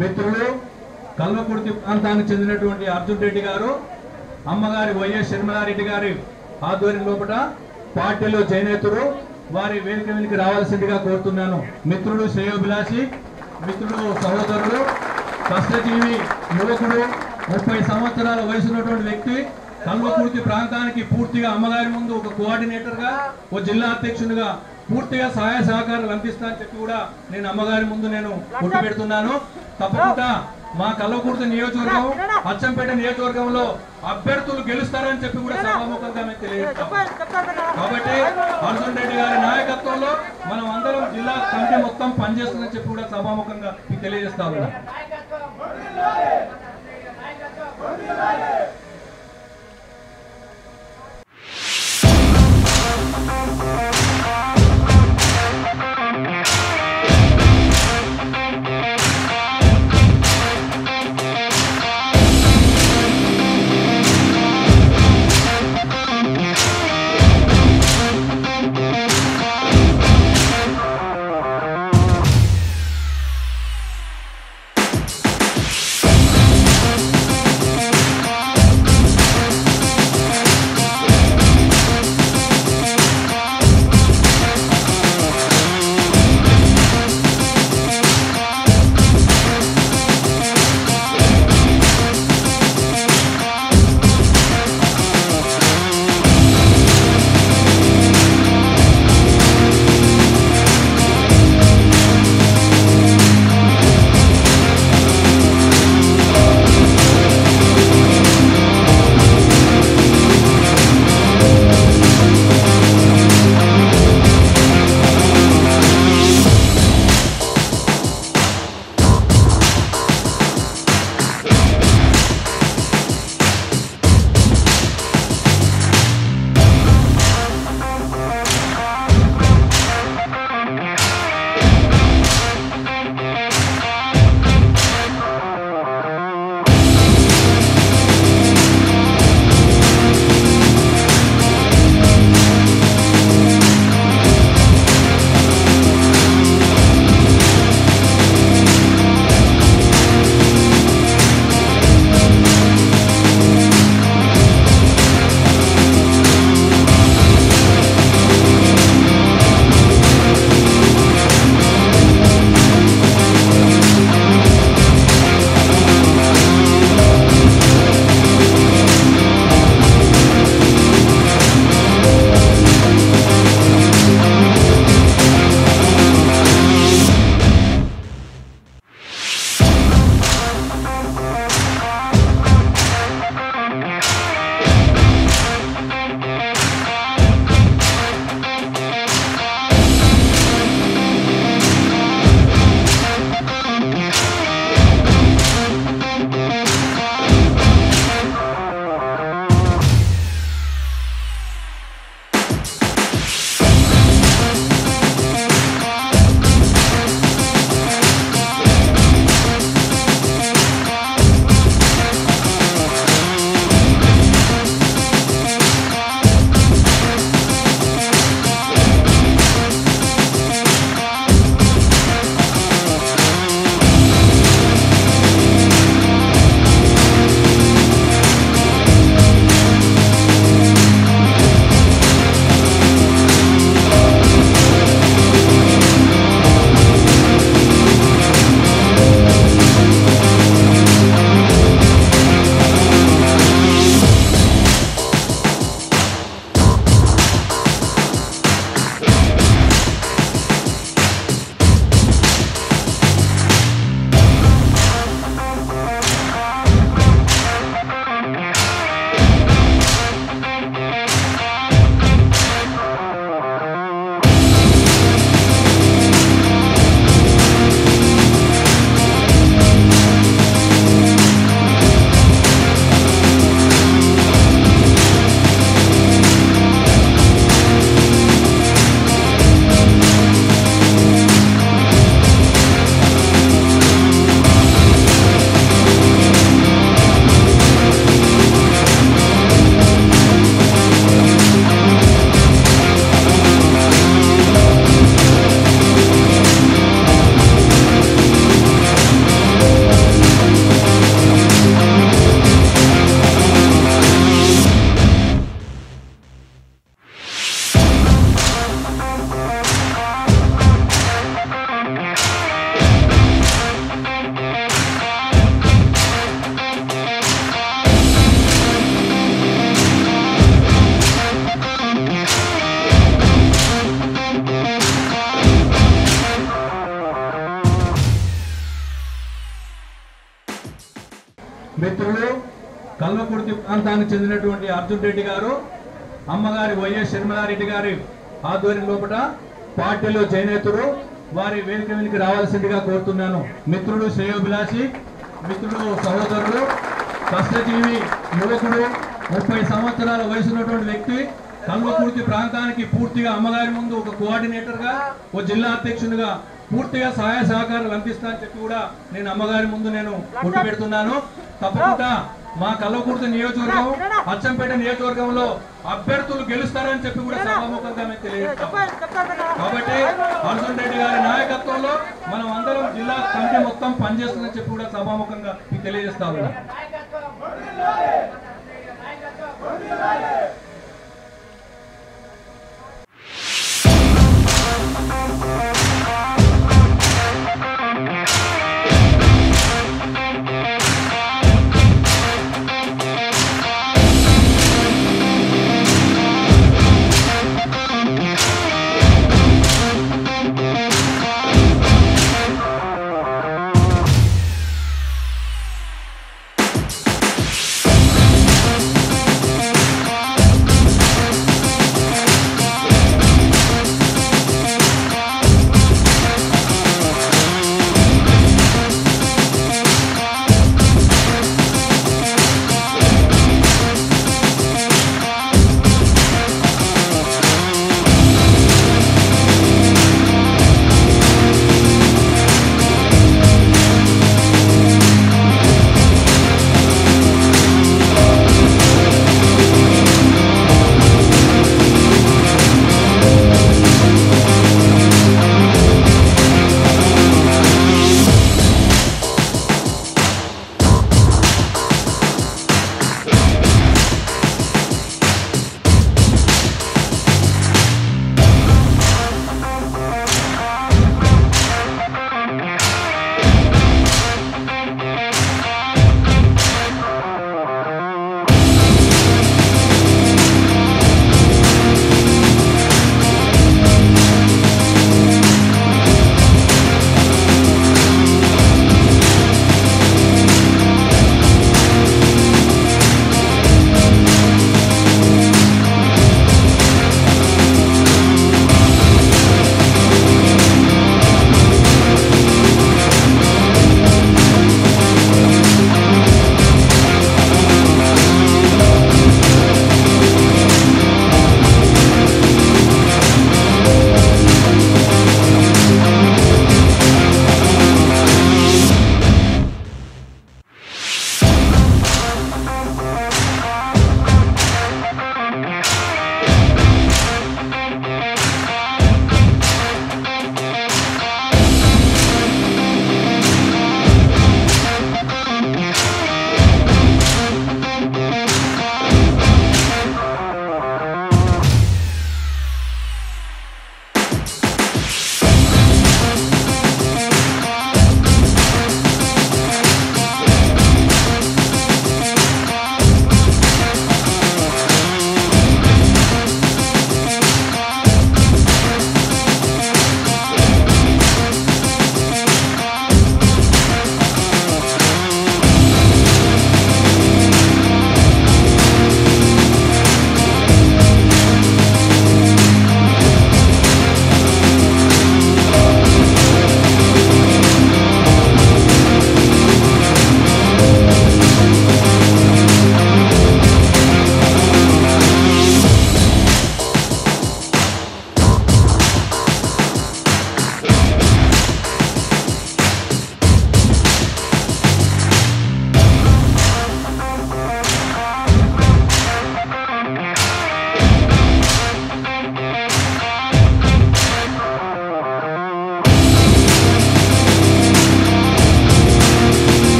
మిత్రులు కల్వకుర్తి ప్రాంతానికి చెందినటువంటి అర్జున్ రెడ్డి గారు అమ్మగారి వైఎస్ షర్మిలారెడ్డి గారి ఆధ్వర్యం లోపల పార్టీలో చేనేతురు వారి వేదిక వెనుక రావాల్సిందిగా కోరుతున్నాను మిత్రుడు శ్రేయోభిలాషి మిత్రుడు సహోదరుడు కష్టజీవి యువకుడు ముప్పై సంవత్సరాల వయసు ఉన్నటువంటి వ్యక్తి కల్వకుర్తి ప్రాంతానికి పూర్తిగా అమ్మగారి ముందు ఒక కోఆర్డినేటర్ గా ఒక జిల్లా అధ్యక్షునిగా పూర్తిగా సహాయ సహకారాలు అందిస్తా అని చెప్పి కూడా నేను అమ్మగారి ముందు నేను గుర్తు పెడుతున్నాను తప్పకుండా మా కల్వకుర్తి నియోజకవర్గం అచ్చంపేట నియోజకవర్గంలో అభ్యర్థులు గెలుస్తారని చెప్పి కూడా సభాముఖంగా మేము తెలియజేస్తాం కాబట్టి అర్జున్ రెడ్డి గారి నాయకత్వంలో మనం అందరం జిల్లా కమిటీ మొత్తం పనిచేస్తుందని చెప్పి కూడా సభాముఖంగా మీకు తెలియజేస్తా ఉన్నాం Thank ప్రాంతానికి చెందినటువంటి అర్జున్ రెడ్డి గారు అమ్మగారి వైఎస్ షర్మిలారెడ్డి గారి ఆధ్వర్యం లోపల పార్టీలో చేనేతులు వారి వేదిక వెనుక రావాల్సిందిగా కోరుతున్నాను మిత్రుడు శ్రేయోభిలాషి మిత్రుడు సహోదరుడు కష్టజీవి యువకుడు ముప్పై సంవత్సరాల వయసు ఉన్నటువంటి వ్యక్తి కల్వకుర్తి ప్రాంతానికి పూర్తిగా అమ్మగారి ముందు ఒక కోఆర్డినేటర్ గా ఒక జిల్లా అధ్యక్షునిగా పూర్తిగా సహాయ సహకారాలు అందిస్తా అని చెప్పి కూడా నేను అమ్మగారి ముందు నేను గుర్తు పెడుతున్నాను తప్పకుండా మా కల్వకుర్తి నియోజకవర్గం అచ్చంపేట నియోజకవర్గంలో అభ్యర్థులు గెలుస్తారని చెప్పి కూడా సభాముఖంగా మేము తెలియజేస్తాం కాబట్టి అర్జున్ రెడ్డి గారి నాయకత్వంలో మనం అందరం జిల్లా కమిటీ మొత్తం పనిచేస్తుందని చెప్పి కూడా సభాముఖంగా మీకు తెలియజేస్తా ఉన్నాం